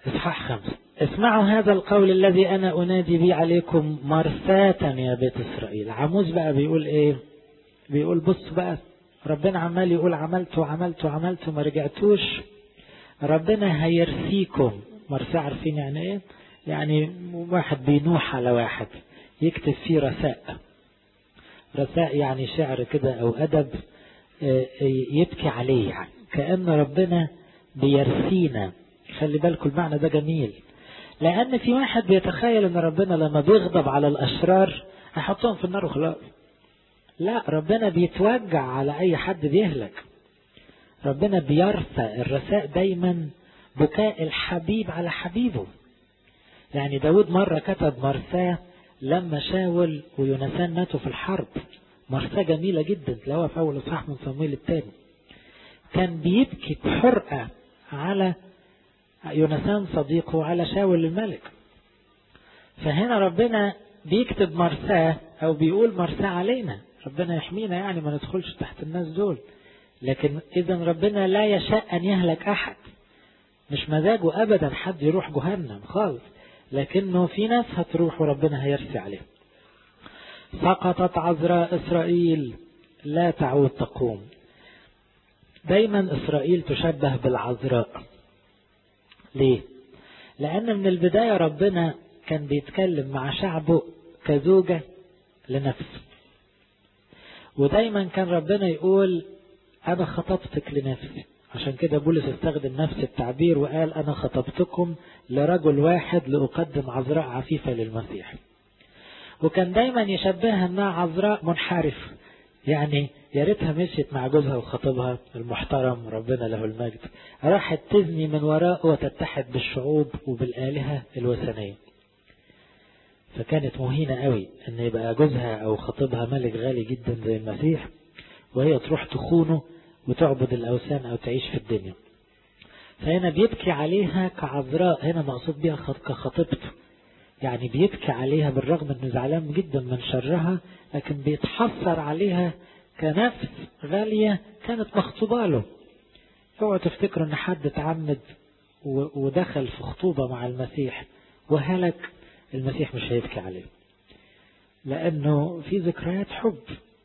إصحاح خمسة اسمعوا هذا القول الذي أنا أنادي به عليكم مرثاة يا بيت إسرائيل عموز بقى بيقول إيه بيقول بص بقى ربنا عمال يقول عملت وعملت وعملت وما رجعتوش ربنا هيرثيكم مرثاة عارفين يعني إيه يعني واحد بينوح على واحد يكتب فيه رثاء رثاء يعني شعر كده أو أدب يبكي عليه يعني كأن ربنا بيرثينا خلي بالكم المعنى ده جميل لأن في واحد بيتخيل أن ربنا لما بيغضب على الأشرار هيحطهم في النار وخلاص لا ربنا بيتوجع على أي حد بيهلك ربنا بيرثى الرثاء دايما بكاء الحبيب على حبيبه يعني داود مرة كتب مرثاه لما شاول ويونسان ماتوا في الحرب مرثاه جميلة جدا تلاقوها في أول إصحاح من صمويل الثاني كان بيبكي بحرقة على يونسان صديقه على شاول الملك فهنا ربنا بيكتب مرثاه أو بيقول مرثاه علينا ربنا يحمينا يعني ما ندخلش تحت الناس دول لكن إذا ربنا لا يشاء أن يهلك أحد مش مزاجه أبدا حد يروح جهنم خالص لكنه في ناس هتروح وربنا هيرسي عليهم سقطت عذراء إسرائيل لا تعود تقوم دايما إسرائيل تشبه بالعذراء ليه لأن من البداية ربنا كان بيتكلم مع شعبه كزوجة لنفسه ودايما كان ربنا يقول أنا خطبتك لنفسي عشان كده بولس استخدم نفس التعبير وقال أنا خطبتكم لرجل واحد لأقدم عذراء عفيفة للمسيح وكان دايما يشبهها انها عذراء منحرف يعني يا ريتها مشيت مع جوزها وخطيبها المحترم ربنا له المجد راحت تزني من وراءه وتتحد بالشعوب وبالآلهة الوثنية فكانت مهينة قوي ان يبقى جوزها او خطيبها ملك غالي جدا زي المسيح وهي تروح تخونه وتعبد الأوثان أو تعيش في الدنيا فهنا بيبكي عليها كعذراء هنا مقصود بها كخطيبته يعني بيبكي عليها بالرغم انه زعلان جدا من شرها لكن بيتحسر عليها كنفس غالية كانت مخطوبة له اوعوا تفتكروا ان حد اتعمد ودخل في خطوبة مع المسيح وهلك المسيح مش هيبكي عليه لانه في ذكريات حب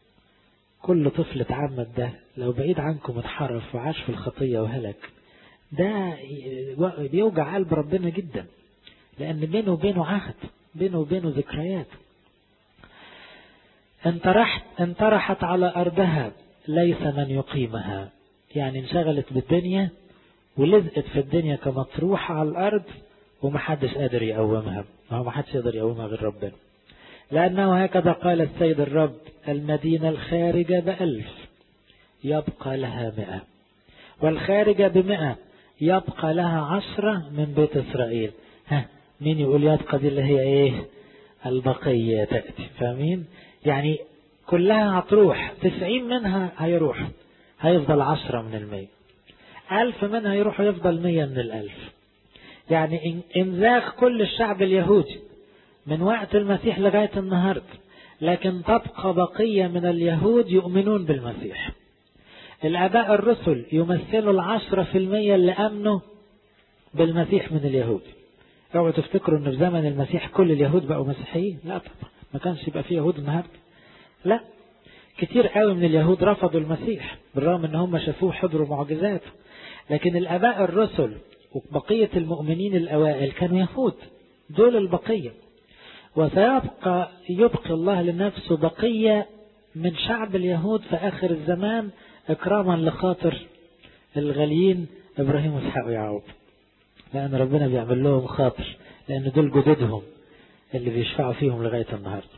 كل طفل اتعمد ده لو بعيد عنكم اتحرف وعاش في الخطية وهلك ده بيوجع قلب ربنا جدا لأن بينه وبينه عهد بينه وبينه ذكريات انطرحت انطرحت على أرضها ليس من يقيمها يعني انشغلت بالدنيا ولزقت في الدنيا كمطروحة على الأرض ومحدش قادر يقومها ما هو محدش يقدر يقومها غير ربنا لأنه هكذا قال السيد الرب المدينة الخارجة بألف يبقى لها مئة والخارجة بمئة يبقى لها عشرة من بيت إسرائيل ها مين يقول يبقى دي اللي هي ايه البقية تأتي فاهمين يعني كلها هتروح تسعين منها هيروح هيفضل عشرة من المية ألف منها يروح يفضل مية من الألف يعني انزاغ كل الشعب اليهودي من وقت المسيح لغاية النهاردة لكن تبقى بقية من اليهود يؤمنون بالمسيح الآباء الرسل يمثلوا العشرة في المية اللي أمنوا بالمسيح من اليهود اوعوا تفتكروا ان في زمن المسيح كل اليهود بقوا مسيحيين لا طبعا ما كانش يبقى فيه يهود النهارده لا كتير قوي من اليهود رفضوا المسيح بالرغم ان هم شافوه حضروا معجزات لكن الاباء الرسل وبقية المؤمنين الاوائل كانوا يهود دول البقية وسيبقى يبقي الله لنفسه بقية من شعب اليهود في اخر الزمان اكراما لخاطر الغاليين ابراهيم واسحاق ويعقوب لأن ربنا بيعمل لهم خاطر لأن دول جدودهم اللي بيشفعوا فيهم لغاية النهاردة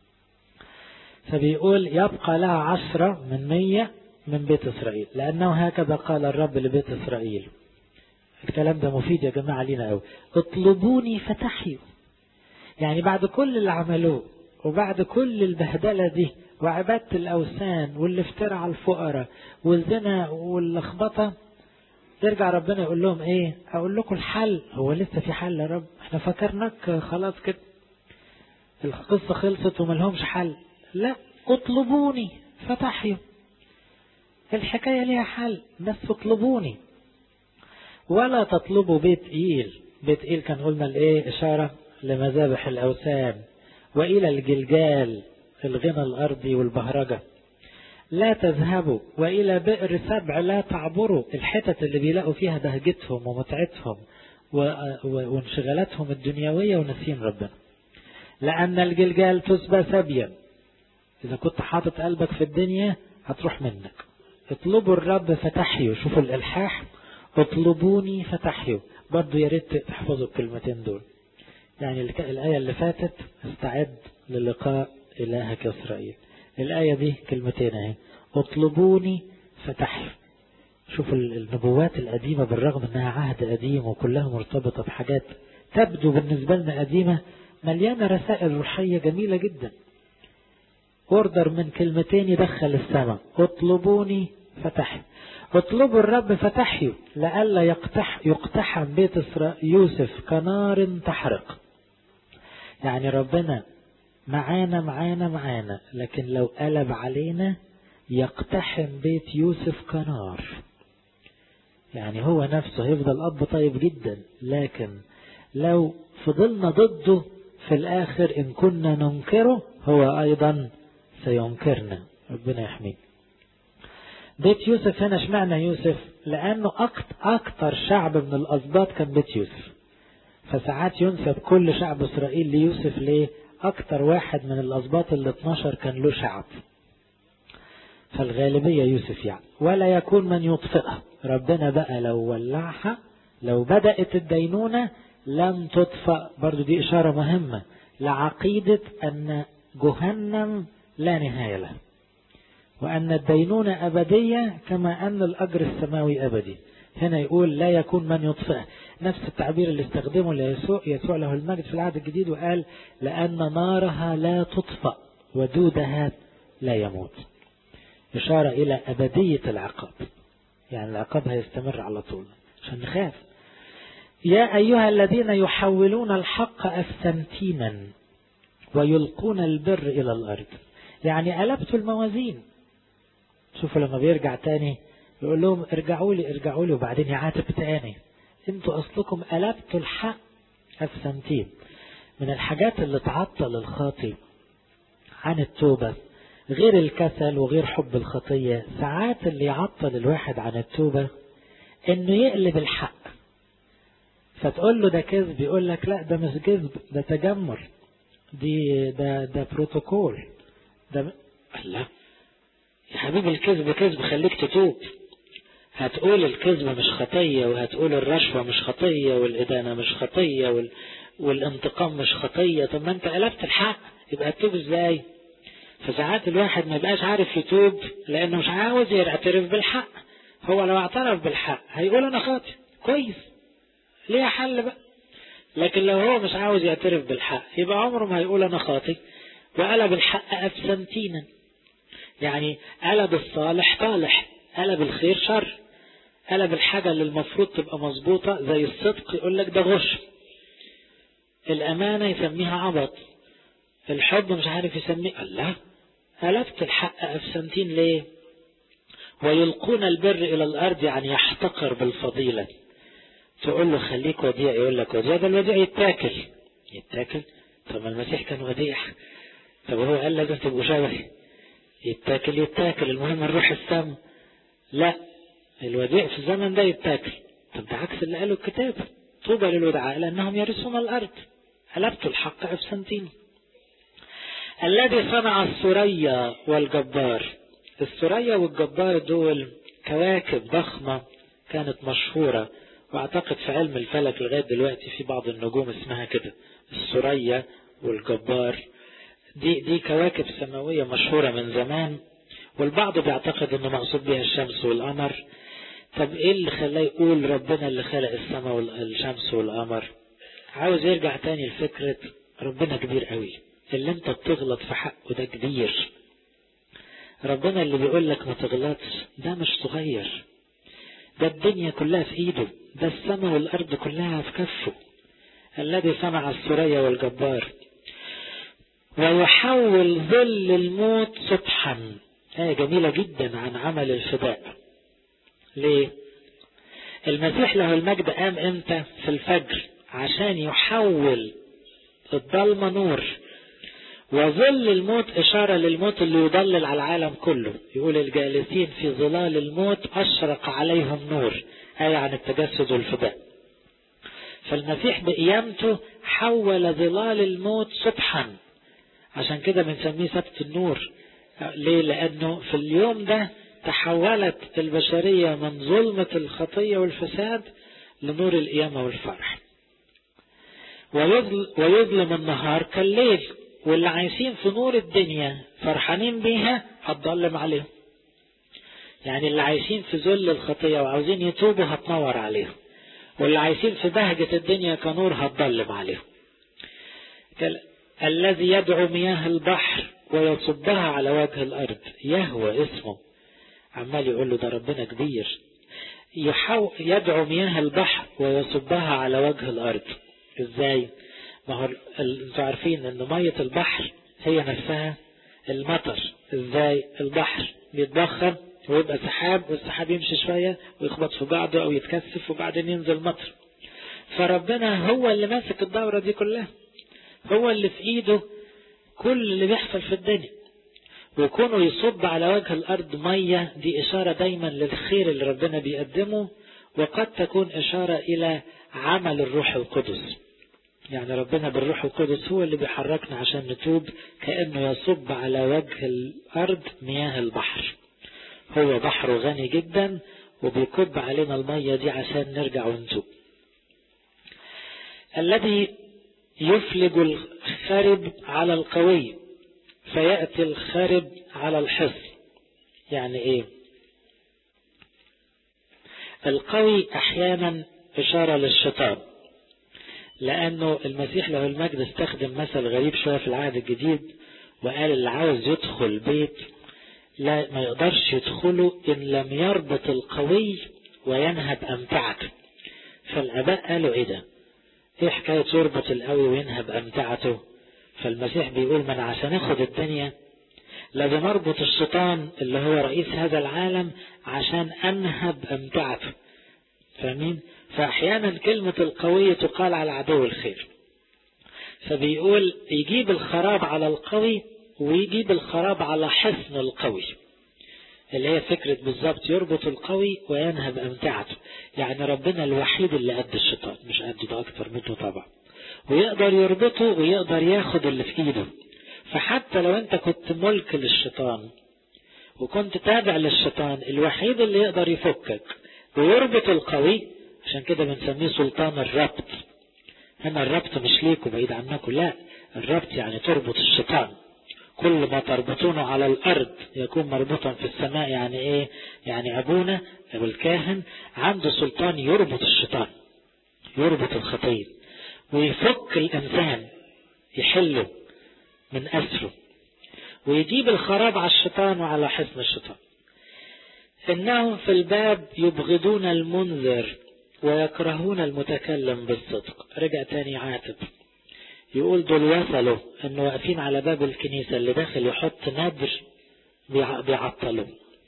فبيقول يبقى لها عشرة من مية من بيت إسرائيل لأنه هكذا قال الرب لبيت إسرائيل الكلام ده مفيد يا جماعة لينا قوي اطلبوني فتحيوا يعني بعد كل اللي عملوه وبعد كل البهدلة دي وعبادة الأوثان والافتراء على الفقراء والزنا واللخبطة يرجع ربنا يقول لهم ايه اقول لكم الحل هو لسه في حل يا رب احنا فكرناك خلاص كده القصة خلصت وملهمش حل لا اطلبوني فتحيوا الحكاية ليها حل بس اطلبوني ولا تطلبوا بيت ايل بيت إيل كان قلنا الإيه إشارة لمذابح الأوثان وإلى الجلجال الغنى الأرضي والبهرجة لا تذهبوا وإلى بئر سبع لا تعبروا الحتت اللي بيلاقوا فيها بهجتهم ومتعتهم وانشغالاتهم الدنيوية ونسيم ربنا لأن الجلجال تسبى سبيا إذا كنت حاطط قلبك في الدنيا هتروح منك اطلبوا الرب فتحيوا شوفوا الإلحاح اطلبوني فتحيوا برضو يا ريت تحفظوا الكلمتين دول يعني الآية اللي فاتت استعد للقاء إلهك إسرائيل الآية دي كلمتين اهي اطلبوني فتحيوا شوفوا النبوات القديمة بالرغم انها عهد قديم وكلها مرتبطة بحاجات تبدو بالنسبة لنا قديمة مليانة رسائل روحية جميلة جدا اوردر من كلمتين يدخل السماء اطلبوني فتحيوا اطلبوا الرب فتحيوا لئلا يقتح يقتحم بيت يوسف كنار تحرق يعني ربنا معانا معانا معانا لكن لو قلب علينا يقتحم بيت يوسف كنار يعني هو نفسه هيفضل أب طيب جدا لكن لو فضلنا ضده في الآخر إن كنا ننكره هو أيضا سينكرنا ربنا يحميه بيت يوسف هنا اشمعنى يوسف لأنه أكتر شعب من الأسباط كان بيت يوسف فساعات ينسب كل شعب إسرائيل ليوسف ليه أكتر واحد من الأسباط ال 12 كان له شعب فالغالبية يوسف يعني ولا يكون من يطفئها ربنا بقى لو ولعها لو بدأت الدينونة لم تطفأ برضو دي إشارة مهمة لعقيدة أن جهنم لا نهاية له وأن الدينونة أبدية كما أن الأجر السماوي أبدي هنا يقول لا يكون من يطفئه نفس التعبير اللي استخدمه ليسوع يسوع له المجد في العهد الجديد وقال لأن نارها لا تطفأ ودودها لا يموت إشارة إلى أبدية العقاب يعني العقاب هيستمر على طول عشان نخاف يا أيها الذين يحولون الحق أفتنتينا ويلقون البر إلى الأرض يعني قلبتوا الموازين شوفوا لما بيرجع تاني يقول لهم ارجعوا لي ارجعوا لي وبعدين يعاتب تاني انتوا اصلكم قلبتوا الحق افسنتين من الحاجات اللي تعطل الخاطي عن التوبة غير الكسل وغير حب الخطية ساعات اللي يعطل الواحد عن التوبة انه يقلب الحق فتقول له ده كذب يقول لك لا ده مش كذب ده تجمر دي ده ده بروتوكول ده لا يا حبيبي الكذب كذب خليك تتوب هتقول الكذب مش خطية وهتقول الرشوة مش خطية والإدانة مش خطية وال... والانتقام مش خطية طب ما انت قلبت الحق يبقى تتوب ازاي فساعات الواحد ما يبقاش عارف يتوب لانه مش عاوز يعترف بالحق هو لو اعترف بالحق هيقول انا خاطئ كويس ليه حل بقى لكن لو هو مش عاوز يعترف بالحق يبقى عمره ما هيقول انا خاطئ وقلب الحق افسنتينا يعني قلب الصالح طالح قلب الخير شر قلب الحاجة اللي المفروض تبقى مظبوطة زي الصدق يقول لك ده غش الأمانة يسميها عبط الحب مش عارف يسميه الله قلبت الحق أفسنتين ليه ويلقون البر إلى الأرض يعني يحتقر بالفضيلة تقول له خليك وديع يقول لك وديع ده الوديع يتاكل يتاكل طب المسيح كان وديع طب هو قال لازم تبقوا شبهي يتاكل يتاكل المهم نروح السم لا الوديع في الزمن ده يتاكل طب ده عكس اللي قاله الكتاب طوبى للودعاء لأنهم يرثون الأرض قلبتوا الحق أفسنتين الذي صنع الثريا والجبار الثريا والجبار دول كواكب ضخمة كانت مشهورة واعتقد في علم الفلك لغاية دلوقتي في بعض النجوم اسمها كده الثريا والجبار دي دي كواكب سماوية مشهورة من زمان والبعض بيعتقد انه مقصود بها الشمس والقمر طب ايه اللي خلاه يقول ربنا اللي خلق السماء والشمس والقمر عاوز يرجع تاني لفكرة ربنا كبير قوي اللي انت بتغلط في حقه ده كبير ربنا اللي بيقول لك ما تغلطش ده مش صغير ده الدنيا كلها في ايده ده السماء والارض كلها في كفه الذي صنع الثريا والجبار ويحول ظل الموت سبحا آية جميلة جدا عن عمل الفداء ليه المسيح له المجد قام امتى في الفجر عشان يحول الضلمة نور وظل الموت إشارة للموت اللي يضلل على العالم كله يقول الجالسين في ظلال الموت أشرق عليهم نور آية عن التجسد والفداء فالمسيح بقيامته حول ظلال الموت صبحا عشان كده بنسميه سبت النور ليه لأنه في اليوم ده تحولت البشرية من ظلمة الخطية والفساد لنور القيامة والفرح ويظلم النهار كالليل واللي عايشين في نور الدنيا فرحانين بيها هتضلم عليهم يعني اللي عايشين في ذل الخطية وعاوزين يتوبوا هتنور عليهم واللي عايشين في بهجة الدنيا كنور هتضلم عليهم الذي يدعو مياه البحر ويصبها على وجه الأرض يهوى اسمه عمال يقول له ده ربنا كبير يحو يدعو مياه البحر ويصبها على وجه الأرض ازاي ما هو انتوا عارفين ان مية البحر هي نفسها المطر ازاي البحر بيتبخر ويبقى سحاب والسحاب يمشي شوية ويخبط في بعضه او يتكثف وبعدين ينزل مطر فربنا هو اللي ماسك الدورة دي كلها هو اللي في ايده كل اللي بيحصل في الدنيا وكونه يصب على وجه الارض مية دي اشارة دايما للخير اللي ربنا بيقدمه وقد تكون اشارة الى عمل الروح القدس يعني ربنا بالروح القدس هو اللي بيحركنا عشان نتوب كأنه يصب على وجه الأرض مياه البحر هو بحر غني جدا وبيكب علينا المية دي عشان نرجع ونتوب الذي يفلج الخرب على القوي فيأتي الخرب على الحصن يعني ايه القوي احيانا اشارة للشيطان لأنه المسيح له المجد استخدم مثل غريب شوية في العهد الجديد وقال اللي عاوز يدخل بيت لا ما يقدرش يدخله إن لم يربط القوي وينهب أمتعته فالآباء قالوا إيه ده؟ إيه حكاية يربط القوي وينهب أمتعته؟ فالمسيح بيقول من عشان اخد الدنيا لازم اربط الشيطان اللي هو رئيس هذا العالم عشان انهب امتعته فاهمين؟ فأحيانا كلمة القوي تقال على عدو الخير فبيقول يجيب الخراب على القوي ويجيب الخراب على حصن القوي اللي هي فكرة بالظبط يربط القوي وينهب أمتعته يعني ربنا الوحيد اللي قد الشيطان مش قد ده أكتر منه طبعا ويقدر يربطه ويقدر ياخد اللي في إيده فحتى لو أنت كنت ملك للشيطان وكنت تابع للشيطان الوحيد اللي يقدر يفكك ويربط القوي عشان كده بنسميه سلطان الربط هنا الربط مش ليكوا بعيد عنكم لا الربط يعني تربط الشيطان كل ما تربطونه على الأرض يكون مربوطا في السماء يعني إيه يعني أبونا أو الكاهن عنده سلطان يربط الشيطان يربط الخطية ويفك الإنسان يحله من أسره ويجيب الخراب على الشيطان وعلى حصن الشيطان إنهم في الباب يبغضون المنذر ويكرهون المتكلم بالصدق رجع تاني عاتب يقول دول وصلوا انه واقفين على باب الكنيسة اللي داخل يحط نذر بيعطلوا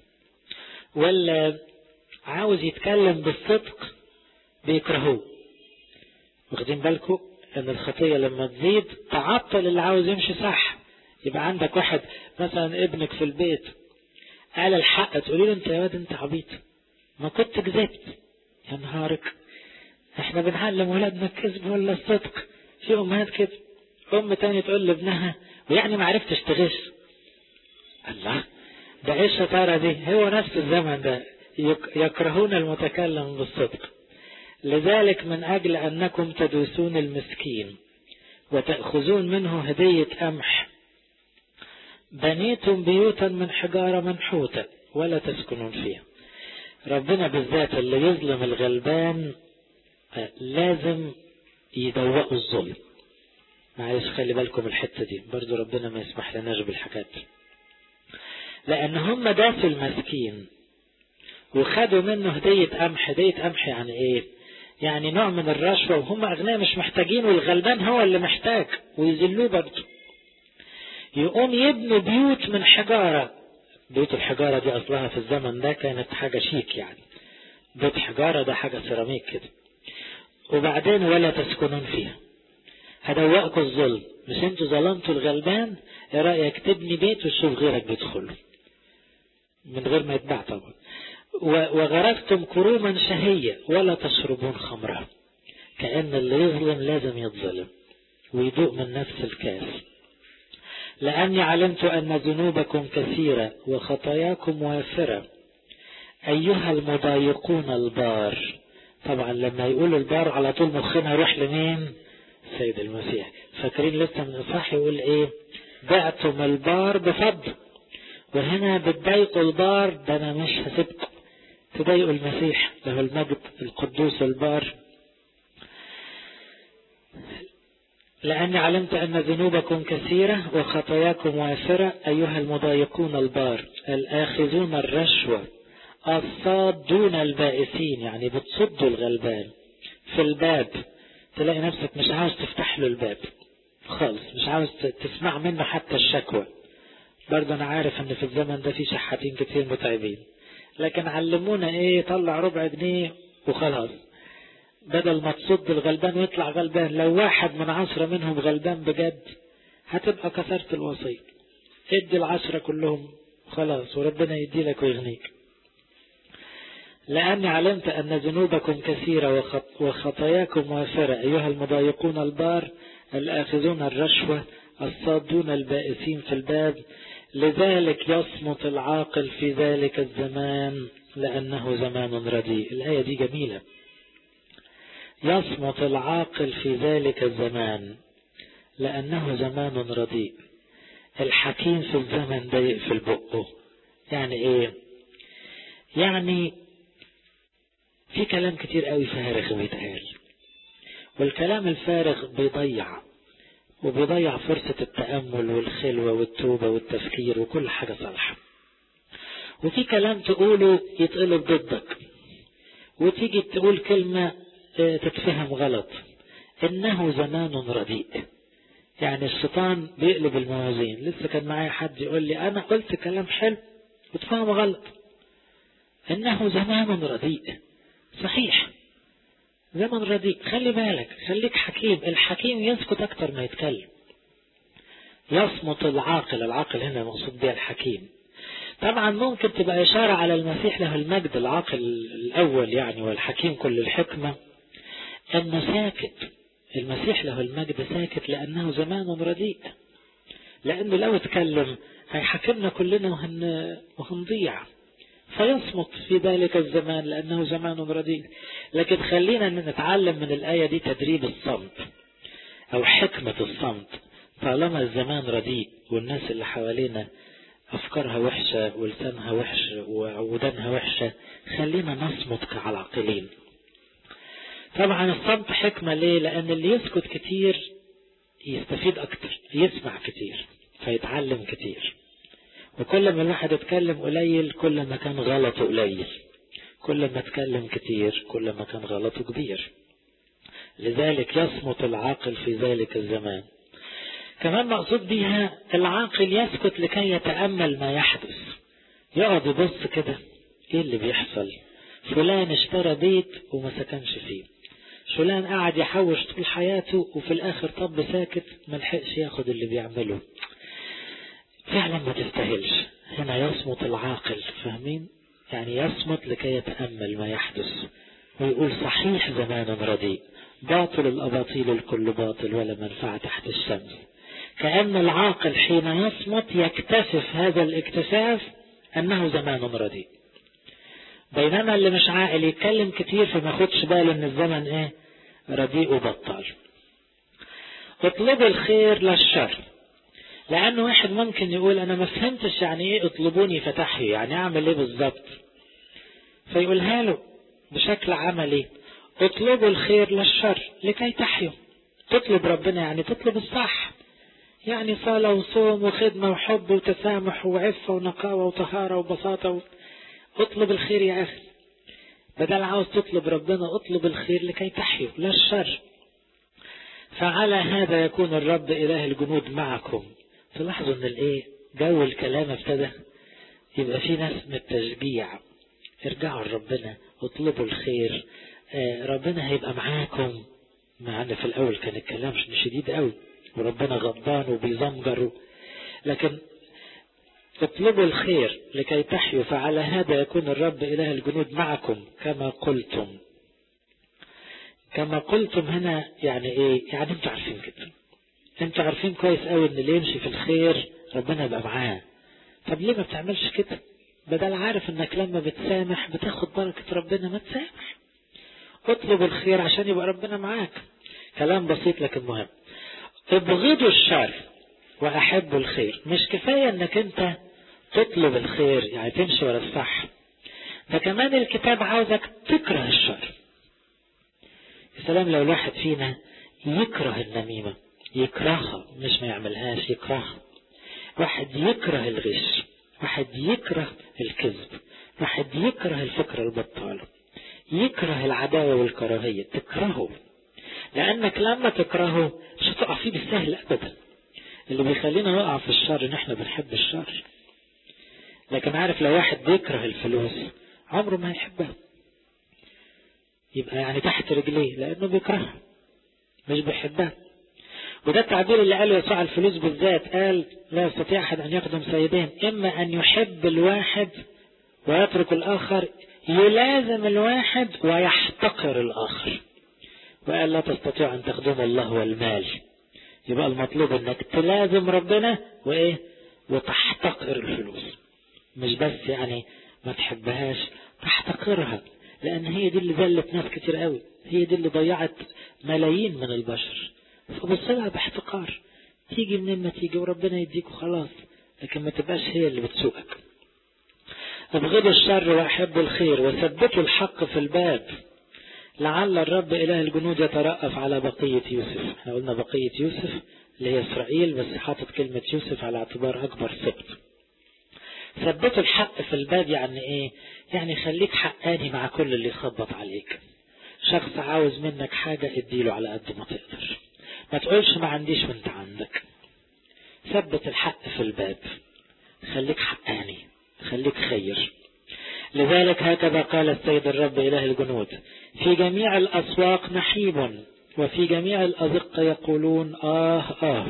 واللي عاوز يتكلم بالصدق بيكرهوه واخدين بالكم ان الخطية لما تزيد تعطل اللي عاوز يمشي صح يبقى عندك واحد مثلا ابنك في البيت قال الحق تقولي له انت يا واد انت عبيط ما كنت كذبت يا نهارك احنا بنعلم ولادنا الكذب ولا الصدق في امهات كده ام تاني تقول لابنها ويعني ما عرفتش تغش الله ده ايه الشطارة دي هو نفس الزمن ده يكرهون المتكلم بالصدق لذلك من اجل انكم تدوسون المسكين وتأخذون منه هدية قمح بنيتم بيوتا من حجارة منحوتة ولا تسكنون فيها ربنا بالذات اللي يظلم الغلبان لازم يدوقوا الظلم معلش خلي بالكم الحتة دي برضو ربنا ما يسمح لناش بالحاجات دي لأن هم داسوا المسكين وخدوا منه هدية قمح هدية قمح يعني ايه يعني نوع من الرشوة وهم أغنياء مش محتاجين والغلبان هو اللي محتاج ويذلوه برضه يقوم يبنوا بيوت من حجارة بيوت الحجارة دي أصلها في الزمن ده كانت حاجة شيك يعني بيت حجارة ده حاجة سيراميك كده وبعدين ولا تسكنون فيها هدوقكم الظلم مش انتوا ظلمتوا الغلبان ايه رأيك تبني بيت وتشوف غيرك بيدخله من غير ما يتباع طبعا وغرفتم كروما شهية ولا تشربون خمرها كأن اللي يظلم لازم يتظلم ويدوق من نفس الكاس لأني علمت أن ذنوبكم كثيرة وخطاياكم وافرة أيها المضايقون البار طبعا لما يقول البار على طول مخنا يروح لمين سيد المسيح فاكرين لسه من الصح يقول ايه بعتم البار بفضل وهنا بتضايقوا البار ده انا مش هسيبكم تضايقوا المسيح له المجد القدوس البار لأني علمت أن ذنوبكم كثيرة وخطاياكم وافرة أيها المضايقون البار الآخذون الرشوة الصادون البائسين يعني بتصدوا الغلبان في الباب تلاقي نفسك مش عاوز تفتح له الباب خالص مش عاوز تسمع منه حتى الشكوى برضه أنا عارف أن في الزمن ده في شحاتين كتير متعبين لكن علمونا إيه طلع ربع جنيه وخلاص بدل ما تصد الغلبان ويطلع غلبان لو واحد من عشرة منهم غلبان بجد هتبقى كسرت الوصية ادي العشرة كلهم خلاص وربنا يدي لك ويغنيك لأني علمت أن ذنوبكم كثيرة وخطاياكم وافرة أيها المضايقون البار الآخذون الرشوة الصادون البائسين في الباب لذلك يصمت العاقل في ذلك الزمان لأنه زمان رديء الآية دي جميلة يصمت العاقل في ذلك الزمان لأنه زمان رديء الحكيم في الزمن ده يقفل بقه يعني ايه يعني في كلام كتير قوي فارغ بيتقال والكلام الفارغ بيضيع وبيضيع فرصة التأمل والخلوة والتوبة والتفكير وكل حاجة صالحة وفي كلام تقوله يتقلب ضدك وتيجي تقول كلمة تتفهم غلط إنه زمان رديء يعني الشيطان بيقلب الموازين لسه كان معايا حد يقول لي أنا قلت كلام حلو وتفهم غلط إنه زمان رديء صحيح زمن رديء خلي بالك خليك حكيم الحكيم يسكت أكتر ما يتكلم يصمت العاقل العاقل هنا مقصود بها الحكيم طبعا ممكن تبقى إشارة على المسيح له المجد العاقل الأول يعني والحكيم كل الحكمة أنه ساكت المسيح له المجد ساكت لأنه زمان رديء لأنه لو اتكلم هيحكمنا كلنا وهن وهنضيع فيصمت في ذلك الزمان لأنه زمان رديء لكن خلينا نتعلم من الآية دي تدريب الصمت أو حكمة الصمت طالما الزمان رديء والناس اللي حوالينا أفكارها وحشة ولسانها وحش وودانها وحشة خلينا نصمت كعلاقلين طبعا الصمت حكمة ليه لأن اللي يسكت كتير يستفيد أكتر يسمع كتير فيتعلم كتير وكل ما الواحد يتكلم قليل كل ما كان غلطه قليل كل ما اتكلم كتير كل ما كان غلطه كبير لذلك يصمت العاقل في ذلك الزمان كمان مقصود بيها العاقل يسكت لكي يتأمل ما يحدث يقعد يبص كده ايه اللي بيحصل فلان اشترى بيت وما سكنش فيه فلان قاعد يحوش طول حياته وفي الاخر طب ساكت ملحقش ياخد اللي بيعمله فعلا ما تستاهلش هنا يصمت العاقل فاهمين يعني يصمت لكي يتأمل ما يحدث ويقول صحيح زمان رديء باطل الأباطيل الكل باطل ولا منفعة تحت الشمس كأن العاقل حين يصمت يكتشف هذا الاكتشاف أنه زمان رديء بينما اللي مش عاقل يتكلم كتير فما ياخدش باله ان الزمن ايه رديء وبطال اطلب الخير للشر لأنه واحد ممكن يقول أنا ما فهمتش يعني إيه اطلبوني فتحي يعني أعمل إيه بالظبط فيقولها له بشكل عملي اطلبوا الخير للشر لكي تحيوا تطلب ربنا يعني تطلب الصح يعني صلاة وصوم وخدمة وحب وتسامح وعفة ونقاوة وطهارة وبساطة و... اطلب الخير يا أخي بدل عاوز تطلب ربنا اطلب الخير لكي تحيوا لا الشر فعلى هذا يكون الرب إله الجنود معكم تلاحظوا ان الايه جو الكلام ابتدى يبقى في ناس من التشجيع ارجعوا لربنا اطلبوا الخير ربنا هيبقى معاكم مع ان في الاول كان الكلام شديد قوي وربنا غضبان وبيزمجر لكن اطلبوا الخير لكي تحيوا فعلى هذا يكون الرب إله الجنود معكم كما قلتم كما قلتم هنا يعني ايه يعني انتوا عارفين كده انتوا عارفين كويس قوي ان اللي يمشي في الخير ربنا يبقى معاه طب ليه ما بتعملش كده بدل عارف انك لما بتسامح بتاخد بركة ربنا ما تسامح اطلب الخير عشان يبقى ربنا معاك كلام بسيط لكن مهم ابغضوا الشر واحبوا الخير مش كفاية انك انت تطلب الخير يعني تمشي ورا الصح ده كمان الكتاب عاوزك تكره الشر يا سلام لو الواحد فينا يكره النميمة يكرهها مش ما يعملهاش يكرهها واحد يكره الغش واحد يكره الكذب واحد يكره الفكرة البطالة يكره العداوة والكراهية تكرهه لأنك لما تكرهه مش هتقع فيه بالسهل أبدا اللي بيخلينا نقع في الشر ان احنا بنحب الشر لكن عارف لو واحد بيكره الفلوس عمره ما يحبها يبقى يعني تحت رجليه لانه بيكرهها مش بيحبها وده التعبير اللي قاله يسوع الفلوس بالذات قال لا يستطيع احد ان يخدم سيدين اما ان يحب الواحد ويترك الاخر يلازم الواحد ويحتقر الاخر وقال لا تستطيع ان تخدم الله والمال يبقى المطلوب انك تلازم ربنا وايه وتحتقر الفلوس مش بس يعني ما تحبهاش تحتقرها لان هي دي اللي ذلت ناس كتير قوي هي دي اللي ضيعت ملايين من البشر فبص لها باحتقار تيجي منين ما تيجي وربنا يديك وخلاص لكن ما تبقاش هي اللي بتسوقك ابغضوا الشر واحبوا الخير وثبتوا الحق في الباب لعل الرب إله الجنود يترأف على بقية يوسف احنا قلنا بقية يوسف اللي هي إسرائيل بس حاطط كلمة يوسف على اعتبار أكبر ثبت ثبتوا الحق في الباب يعني إيه يعني خليك حقاني مع كل اللي يخبط عليك شخص عاوز منك حاجة اديله على قد ما تقدر ما تقولش ما عنديش وانت عندك ثبت الحق في الباب خليك حقاني خليك خير لذلك هكذا قال السيد الرب إله الجنود في جميع الأسواق نحيب وفي جميع الأزقة يقولون آه آه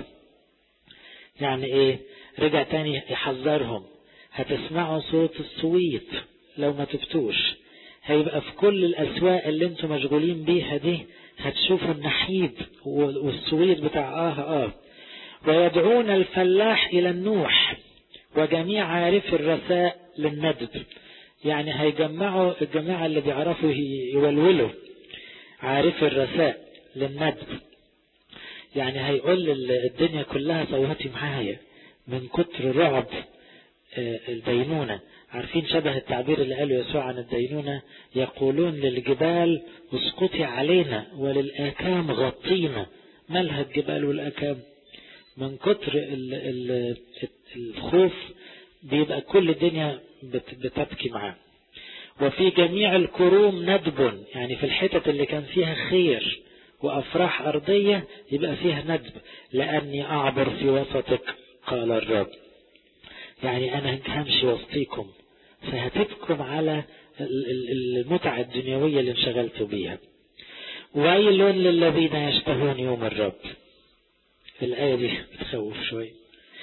يعني إيه رجع تاني يحذرهم هتسمعوا صوت الصويت لو ما تبتوش هيبقى في كل الأسواق اللي انتم مشغولين بيها دي هتشوفوا النحيب والصويت بتاع آه آه ويدعون الفلاح إلى النوح وجميع عارف الرثاء للندب يعني هيجمعوا الجماعة اللي بيعرفوا يولولوا عارف الرثاء للندب يعني هيقول الدنيا كلها صوتي معايا من كتر رعب الدينونة عارفين شبه التعبير اللي قاله يسوع عن الدينونة يقولون للجبال اسقطي علينا وللآكام غطينا مالها الجبال والآكام من كتر ال ال الخوف بيبقى كل الدنيا بتبكي معاه وفي جميع الكروم ندب يعني في الحتت اللي كان فيها خير وأفراح أرضية يبقى فيها ندب لأني أعبر في وسطك قال الرب يعني أنا همشي وسطيكم فهتبكم على المتعة الدنيوية اللي انشغلتوا بيها ويل للذين يشتهون يوم الرب الآية دي بتخوف شوي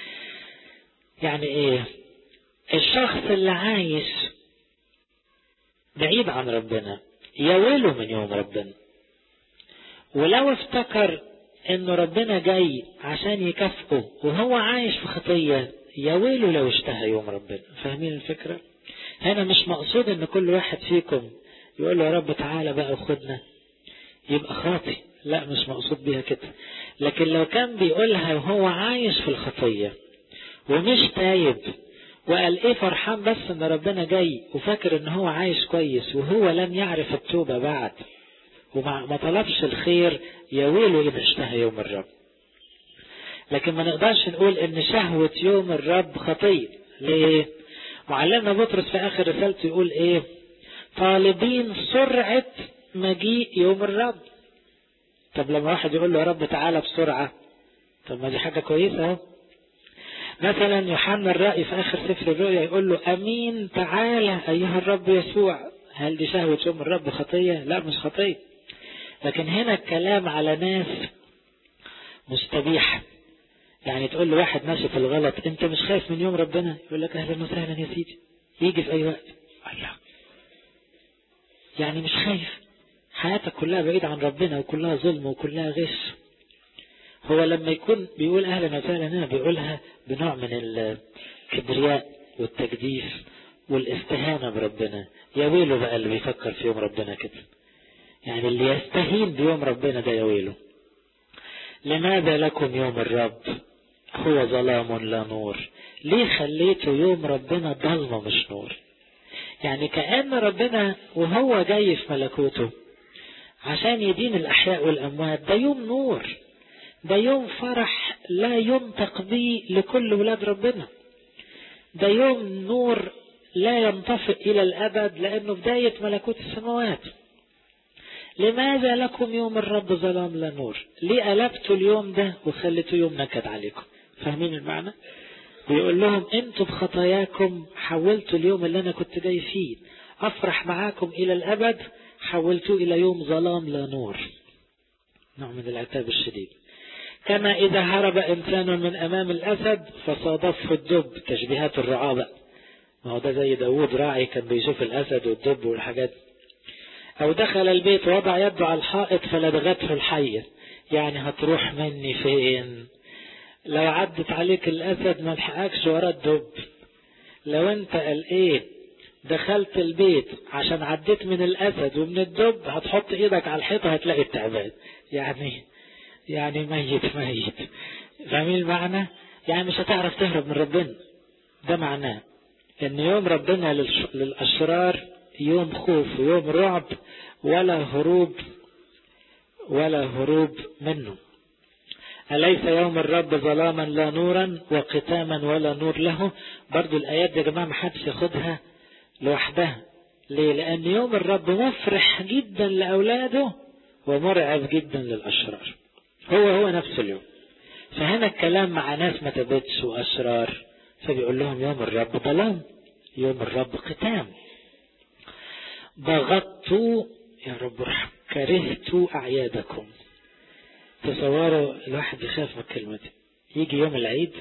يعني ايه الشخص اللي عايش بعيد عن ربنا يويله من يوم ربنا ولو افتكر انه ربنا جاي عشان يكافئه وهو عايش في خطية يويله لو اشتهى يوم ربنا فاهمين الفكرة هنا مش مقصود ان كل واحد فيكم يقول له يا رب تعالى بقى وخدنا يبقى خاطي لا مش مقصود بيها كده لكن لو كان بيقولها وهو عايش في الخطية ومش تايب وقال ايه فرحان بس ان ربنا جاي وفاكر ان هو عايش كويس وهو لم يعرف التوبة بعد وما طلبش الخير يا ويله إذا اشتهى يوم الرب لكن ما نقدرش نقول ان شهوة يوم الرب خطية ليه معلمنا بطرس في اخر رسالته يقول ايه طالبين سرعة مجيء يوم الرب طب لما واحد يقول له يا رب تعالى بسرعة طب ما دي حاجة كويسة اهو مثلا يوحنا الرأي في آخر سفر الرؤيا يقول له أمين تعالى أيها الرب يسوع هل دي شهوة يوم الرب خطية لا مش خطية لكن هنا الكلام على ناس مستبيحة يعني تقول له واحد ماشي في الغلط انت مش خايف من يوم ربنا يقول لك اهلا وسهلا يا سيدي يجي في اي وقت الله يعني مش خايف حياتك كلها بعيد عن ربنا وكلها ظلم وكلها غش هو لما يكون بيقول اهلا وسهلا هنا بيقولها بنوع من الكبرياء والتجديف والاستهانة بربنا يا ويله بقى اللي بيفكر في يوم ربنا كده يعني اللي يستهين بيوم ربنا ده يا ويله لماذا لكم يوم الرب هو ظلام لا نور ليه خليته يوم ربنا ضلمة مش نور يعني كأن ربنا وهو جاي في ملكوته عشان يدين الأحياء والأموات ده يوم نور ده يوم فرح لا ينطق به لكل ولاد ربنا ده يوم نور لا ينطفئ إلى الأبد لأنه بداية ملكوت السماوات لماذا لكم يوم الرب ظلام لا نور ليه قلبتوا اليوم ده وخليتوا يوم نكد عليكم فاهمين المعنى بيقول لهم انتوا بخطاياكم حولتوا اليوم اللي انا كنت جاي فيه افرح معاكم الى الابد حولتوه الى يوم ظلام لا نور نوع من العتاب الشديد كما اذا هرب انسان من امام الاسد فصادفه الدب تشبيهات الرعاة بقى ما هو ده زي داوود راعي كان بيشوف الاسد والدب والحاجات او دخل البيت وضع يده على الحائط فلدغته الحية يعني هتروح مني فين لو عدت عليك الاسد ما لحقكش ورا الدب لو انت قال ايه دخلت البيت عشان عديت من الاسد ومن الدب هتحط ايدك على الحيطة هتلاقي التعبان يعني يعني ميت ميت فاهمين المعنى يعني مش هتعرف تهرب من ربنا ده معناه ان يوم ربنا للاشرار يوم خوف ويوم رعب ولا هروب ولا هروب منه أليس يوم الرب ظلاما لا نورا وقتاما ولا نور له برضو الآيات يا جماعة محدش ياخدها لوحدها ليه لأن يوم الرب مفرح جدا لأولاده ومرعب جدا للأشرار هو هو نفس اليوم فهنا الكلام مع ناس ما تبتش وأشرار فبيقول لهم يوم الرب ظلام يوم الرب قتام بغضت يا رب ارحم كرهت أعيادكم تصوروا الواحد يخاف من الكلمة دي يجي يوم العيد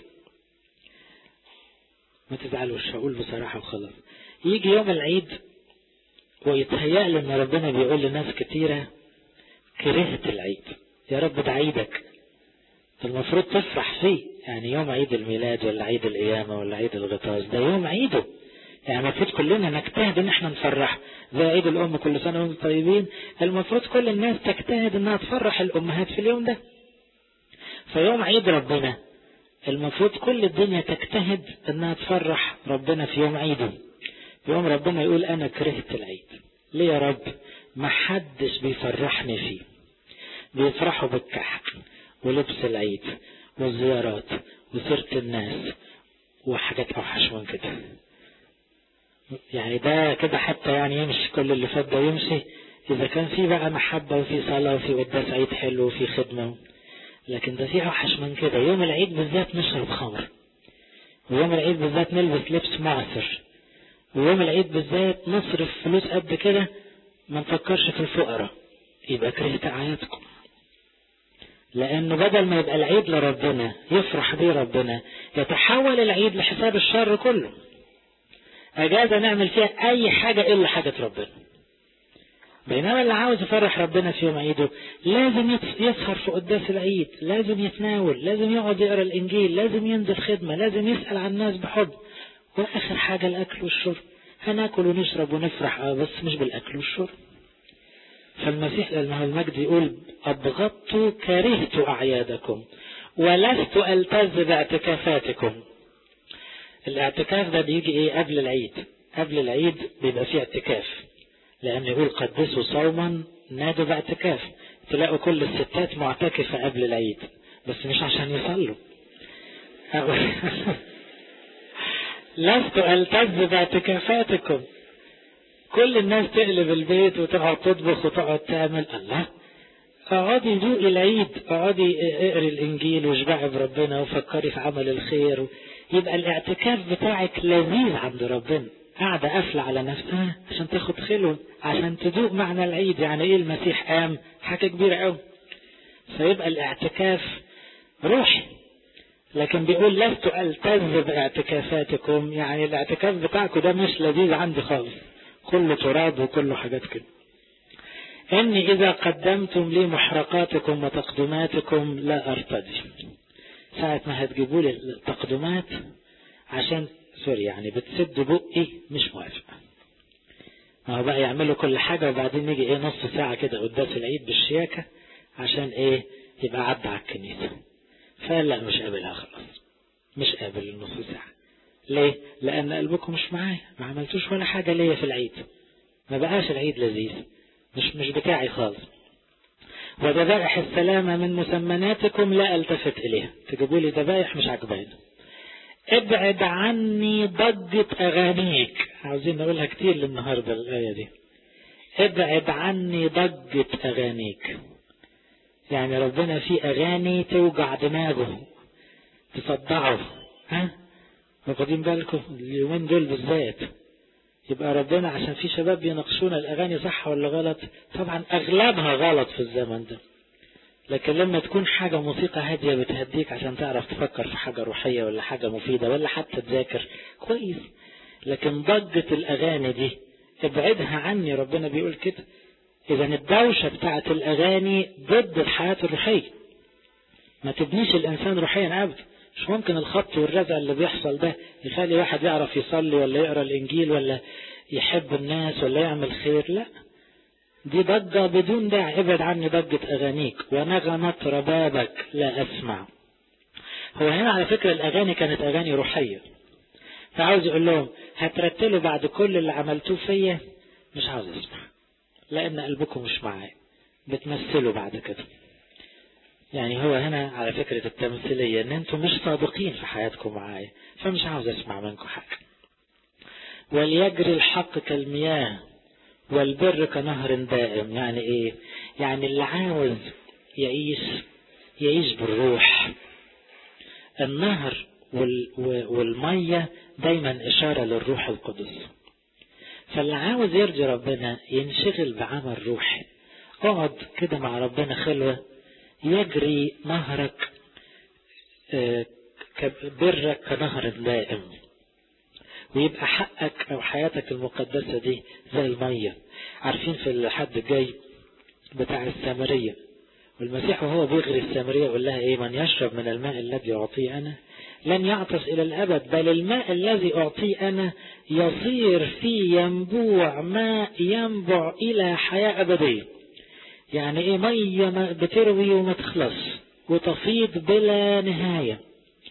ما تزعلوش هقول بصراحة وخلاص يجي يوم العيد ويتهيأ له ان ربنا بيقول لناس كتيرة كرهت العيد يا رب ده عيدك المفروض تفرح فيه يعني يوم عيد الميلاد ولا عيد القيامة ولا عيد الغطاس ده يوم عيده يعني المفروض كلنا نجتهد ان احنا نفرح زي عيد الام كل سنة وانتم طيبين المفروض كل الناس تجتهد انها تفرح الامهات في اليوم ده فيوم عيد ربنا المفروض كل الدنيا تجتهد انها تفرح ربنا في يوم عيده يوم ربنا يقول انا كرهت العيد ليه يا رب ما حدش بيفرحني فيه بيفرحوا بالكحك ولبس العيد والزيارات وسيرة الناس وحاجات اوحش من كده يعني ده كده حتى يعني يمشي كل اللي فات ده يمشي إذا كان في بقى محبة وفي صلاة وفي قداس عيد حلو وفي خدمة لكن ده في أوحش من كده يوم العيد بالذات نشرب خمر ويوم العيد بالذات نلبس لبس معسر ويوم العيد بالذات نصرف فلوس قد كده ما نفكرش في الفقراء يبقى كرهت أعيادكم لأنه بدل ما يبقى العيد لربنا يفرح بيه ربنا يتحول العيد لحساب الشر كله أجازة نعمل فيها أي حاجة إلا حاجة ربنا بينما اللي عاوز يفرح ربنا في يوم عيده لازم يسهر في قداس العيد لازم يتناول لازم يقعد يقرا الإنجيل لازم ينزل خدمة لازم يسأل عن الناس بحب وآخر حاجة الأكل والشرب هناكل ونشرب ونفرح آه بس مش بالأكل والشرب فالمسيح لما المجد يقول أبغضت كرهت أعيادكم ولست ألتز باعتكافاتكم الاعتكاف ده بيجي ايه قبل العيد قبل العيد بيبقى فيه اعتكاف لأن يقول قدسوا صوما نادوا باعتكاف تلاقوا كل الستات معتكفة قبل العيد بس مش عشان يصلوا لست ألتز باعتكافاتكم كل الناس تقلب البيت وتقعد تطبخ وتقعد تعمل الله اقعدي ذوقي العيد اقعدي اقري الانجيل واشبعي بربنا وفكري في عمل الخير يبقى الاعتكاف بتاعك لذيذ عند ربنا قاعدة قافلة على نفسها عشان تاخد خلوة عشان تذوق معنى العيد يعني ايه المسيح قام حاجة كبيرة قوي فيبقى الاعتكاف روحي لكن بيقول لست التز باعتكافاتكم يعني الاعتكاف بتاعكم ده مش لذيذ عندي خالص كله تراب وكله حاجات كده اني اذا قدمتم لي محرقاتكم وتقدماتكم لا ارتدي ساعة ما هتجيبوا لي التقدمات عشان سوري يعني بتسد بقي مش موافق ما هو بقى يعملوا كل حاجة وبعدين يجي ايه نص ساعة كده قداس العيد بالشياكة عشان ايه يبقى عدى على الكنيسة فلا مش قابلها خلاص مش قابل النص ساعة ليه؟ لأن قلبكم مش معايا ما عملتوش ولا حاجة ليا في العيد ما بقاش العيد لذيذ مش مش بتاعي خالص وذبائح السلامة من مسمناتكم لا التفت إليها تجيبوا لي ذبائح مش عجباني ابعد عني ضجة أغانيك عاوزين نقولها كتير للنهاردة الآية دي ابعد عني ضجة أغانيك يعني ربنا في أغاني توجع دماغه تصدعه ها واخدين بالكم اليومين دول بالذات يبقى ربنا عشان في شباب بيناقشونا الأغاني صح ولا غلط طبعا أغلبها غلط في الزمن ده لكن لما تكون حاجة موسيقى هادية بتهديك عشان تعرف تفكر في حاجة روحية ولا حاجة مفيدة ولا حتى تذاكر كويس لكن ضجة الأغاني دي ابعدها عني ربنا بيقول كده إذا الدوشة بتاعت الأغاني ضد الحياة الروحية ما تبنيش الإنسان روحيا أبدا مش ممكن الخبط والرزع اللي بيحصل ده يخلي واحد يعرف يصلي ولا يقرأ الإنجيل ولا يحب الناس ولا يعمل خير لا دي ضجة بدون داعي ابعد عني ضجة أغانيك ونغمة ربابك لا أسمع هو هنا على فكرة الأغاني كانت أغاني روحية فعاوز يقول لهم هترتلوا بعد كل اللي عملتوه فيا مش عاوز أسمع لأن قلبكم مش معايا بتمثلوا بعد كده يعني هو هنا على فكرة التمثيلية ان انتم مش صادقين في حياتكم معايا فمش عاوز اسمع منكم حاجة وليجري الحق كالمياه والبر كنهر دائم يعني ايه يعني اللي عاوز يعيش يعيش بالروح النهر والمية دايما اشارة للروح القدس فاللي عاوز يرجي ربنا ينشغل بعمل روحي اقعد كده مع ربنا خلوة يجري نهرك برك كنهر دائم ويبقى حقك او حياتك المقدسة دي زي المية عارفين في الحد الجاي بتاع السامرية والمسيح وهو بيغري السامرية يقول لها ايه من يشرب من الماء الذي اعطيه انا لن يعطش الى الابد بل الماء الذي اعطيه انا يصير في ينبوع ماء ينبع الى حياة ابدية يعني ايه مية بتروي وما تخلص وتفيض بلا نهاية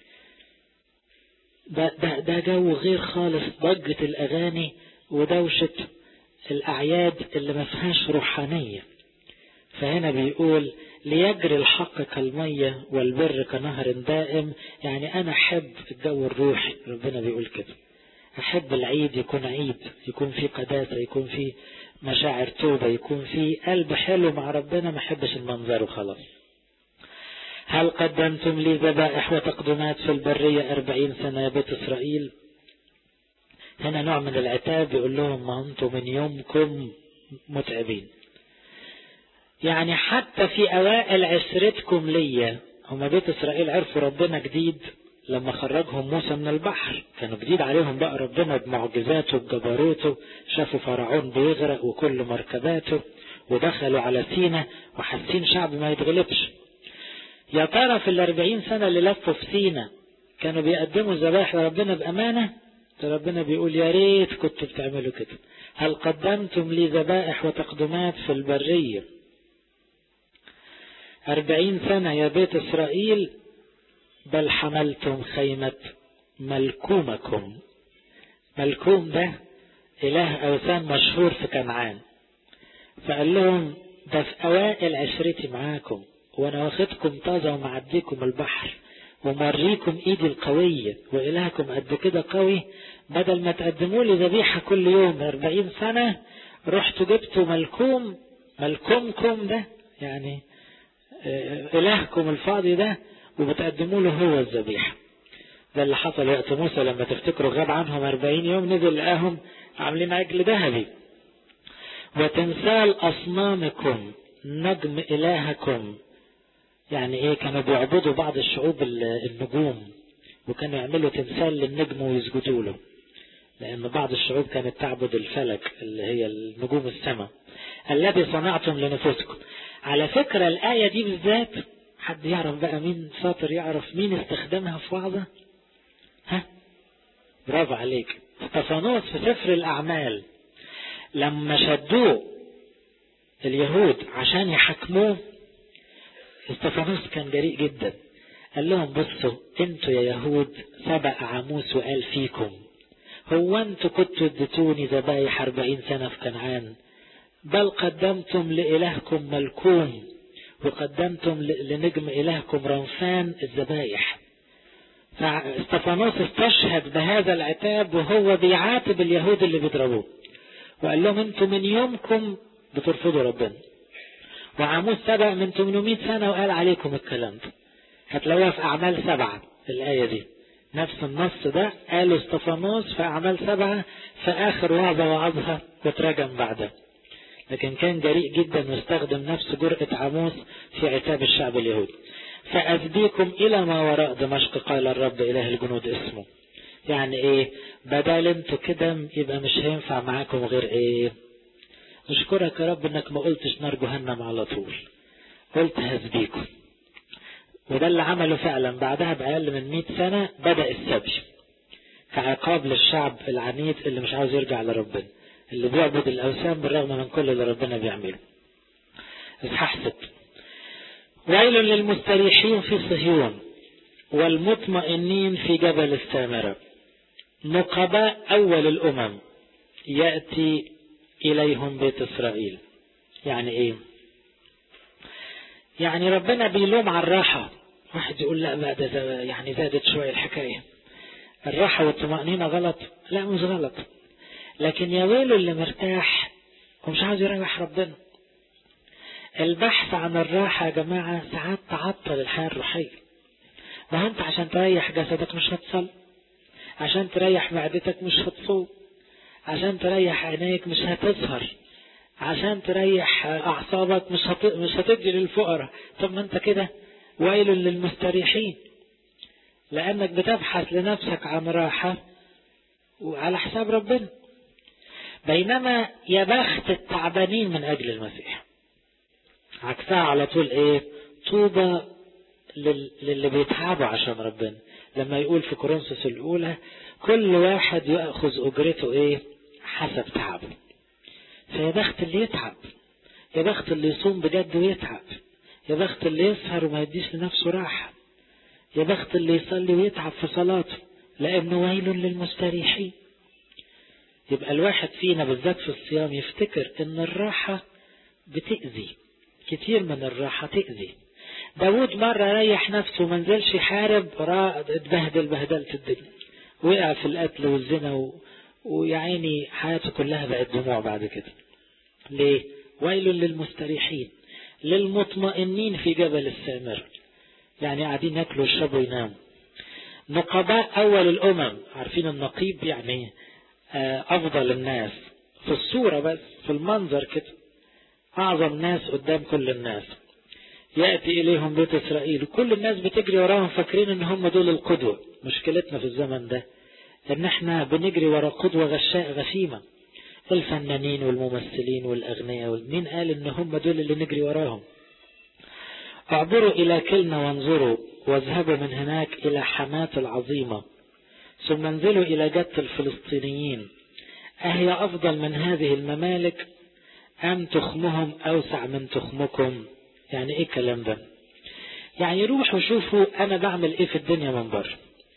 ده, ده, ده جو غير خالص ضجة الأغاني ودوشة الأعياد اللي ما فيهاش روحانية فهنا بيقول ليجري الحق كالمية والبر كنهر دائم يعني أنا أحب الجو الروحي ربنا بيقول كده أحب العيد يكون عيد يكون فيه قداسة يكون فيه مشاعر توبة يكون فيه قلب حلو مع ربنا ما أحبش المنظر وخلاص هل قدمتم لي ذبائح وتقدمات في البرية أربعين سنة يا بيت إسرائيل هنا نوع من العتاب يقول لهم ما أنتم من يومكم متعبين يعني حتى في أوائل عشرتكم ليا هم بيت إسرائيل عرفوا ربنا جديد لما خرجهم موسى من البحر كانوا جديد عليهم بقى ربنا بمعجزاته بجبروته شافوا فرعون بيغرق وكل مركباته ودخلوا على سينا وحاسين شعب ما يتغلبش يا ترى في الأربعين سنة اللي لفوا في سينا كانوا بيقدموا الذبائح لربنا بأمانة ربنا بيقول يا ريت كنتوا بتعملوا كده هل قدمتم لي ذبائح وتقدمات في البرية أربعين سنة يا بيت إسرائيل بل حملتم خيمة ملكومكم ملكوم ده إله أوثان مشهور في كنعان فقال لهم ده في أوائل عشرتي معاكم وأنا واخدكم طازة ومعديكم البحر وموريكم إيدي القوية وإلهكم قد كده قوي بدل ما تقدموا لي ذبيحة كل يوم أربعين سنة رحتوا جبتوا ملكوم ملكومكم ده يعني إلهكم الفاضي ده وبتقدموا له هو الذبيحة ده اللي حصل وقت موسى لما تفتكروا غاب عنهم 40 يوم نزل لقاهم عاملين عجل ذهبي وتمثال أصنامكم نجم إلهكم يعني إيه كانوا بيعبدوا بعض الشعوب النجوم وكانوا يعملوا تمثال للنجم ويسجدوا له لأن بعض الشعوب كانت تعبد الفلك اللي هي النجوم السماء الذي صنعتم لنفسكم على فكرة الآية دي بالذات حد يعرف بقى مين شاطر يعرف مين استخدمها في وعظة ها برافو عليك استفانوس في سفر الأعمال لما شدوه اليهود عشان يحكموه استفانوس كان جريء جدا قال لهم بصوا انتوا يا يهود سبق عاموس وقال فيكم هو انتوا كنتوا اديتوني ذبايح أربعين سنة في كنعان بل قدمتم لإلهكم ملكوم وقدمتم لنجم إلهكم رنفان الذبايح فاستفانوس استشهد بهذا العتاب وهو بيعاتب اليهود اللي بيضربوه وقال لهم انتوا من يومكم بترفضوا ربنا وعاموس سبق من 800 سنة وقال عليكم الكلام ده هتلاقوها في أعمال سبعة الآية دي نفس النص ده قاله استفانوس في أعمال سبعة في آخر وعظة وعظها وتراجم بعدها لكن كان جريء جدا واستخدم نفس جرأة عاموس في عتاب الشعب اليهودي فأفديكم إلى ما وراء دمشق قال الرب إله الجنود اسمه يعني إيه بدل انتوا كده يبقى مش هينفع معاكم غير إيه نشكرك يا رب انك ما قلتش نار جهنم على طول قلت هزبيكم وده اللي عمله فعلا بعدها بأقل من 100 سنة بدأ السبي كعقاب للشعب العنيد اللي مش عاوز يرجع لربنا اللي بيعبد الأوثان بالرغم من كل اللي ربنا بيعمله اصحاح ست ويل للمستريحين في صهيون والمطمئنين في جبل السامرة نقباء أول الأمم يأتي إليهم بيت إسرائيل يعني إيه يعني ربنا بيلوم على الراحة واحد يقول لا بقى ده يعني زادت شوية الحكاية الراحة والطمأنينة غلط لا مش غلط لكن يا ويله اللي مرتاح ومش عاوز يريح ربنا البحث عن الراحة يا جماعة ساعات تعطل الحياة الروحية ما انت عشان تريح جسدك مش هتصلي عشان تريح معدتك مش هتصوم عشان تريح عينيك مش هتسهر عشان تريح أعصابك مش هت... مش هتدي للفقراء طب ما أنت كده ويل للمستريحين لأنك بتبحث لنفسك عن راحة وعلى حساب ربنا بينما يا بخت التعبانين من أجل المسيح عكسها على طول إيه طوبى لل... للي بيتعبوا عشان ربنا لما يقول في كورنثوس الأولى كل واحد يأخذ أجرته إيه حسب تعبه فيا بخت اللي يتعب يا بخت اللي يصوم بجد ويتعب يا بخت اللي يسهر وما يديش لنفسه راحة يا بخت اللي يصلي ويتعب في صلاته لأنه ويل للمستريحين يبقى الواحد فينا بالذات في الصيام يفتكر ان الراحة بتأذي كتير من الراحة تأذي داود مرة ريح نفسه وما نزلش يحارب اتبهدل بهدلة الدنيا وقع في القتل والزنا و... ويعيني حياته كلها بقت دموع بعد كده ليه ويل للمستريحين للمطمئنين في جبل السامر يعني قاعدين ياكلوا ويشربوا ويناموا نقباء أول الأمم عارفين النقيب يعني أفضل الناس في الصورة بس في المنظر كده أعظم ناس قدام كل الناس يأتي إليهم بيت إسرائيل كل الناس بتجري وراهم فاكرين إن هم دول القدوة مشكلتنا في الزمن ده إن إحنا بنجري ورا قدوة غشاء غشيمة الفنانين والممثلين والأغنياء مين قال إن هم دول اللي نجري وراهم اعبروا إلى كلنا وانظروا واذهبوا من هناك إلى حماة العظيمة ثم انزلوا إلى جد الفلسطينيين أهي أفضل من هذه الممالك أم تخمهم أوسع من تخمكم يعني إيه الكلام ده يعني روحوا شوفوا أنا بعمل إيه في الدنيا من بره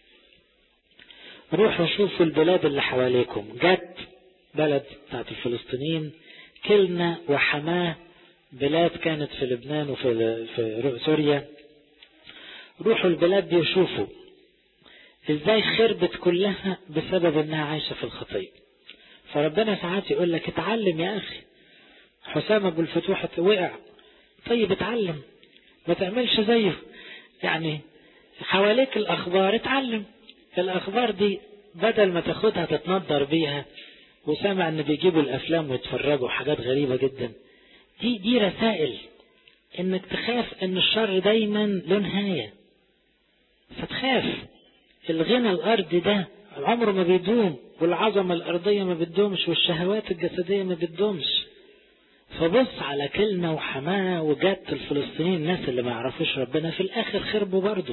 روحوا شوفوا البلاد اللي حواليكم جد بلد بتاعت الفلسطينيين كلنا وحماه بلاد كانت في لبنان وفي في سوريا روحوا البلاد دي وشوفوا ازاي خربت كلها بسبب انها عايشة في الخطية فربنا ساعات يقول لك اتعلم يا اخي حسام ابو الفتوح وقع طيب اتعلم ما تعملش زيه يعني حواليك الاخبار اتعلم الأخبار دي بدل ما تاخدها تتنظر بيها وسامع ان بيجيبوا الافلام ويتفرجوا حاجات غريبة جدا دي دي رسائل انك تخاف ان الشر دايما له نهاية فتخاف الغنى الارضي ده عمره ما بيدوم والعظمة الارضية ما بتدومش والشهوات الجسدية ما بتدومش فبص على كلمة وحماة وجت الفلسطينيين الناس اللي ما يعرفوش ربنا في الاخر خربوا برضه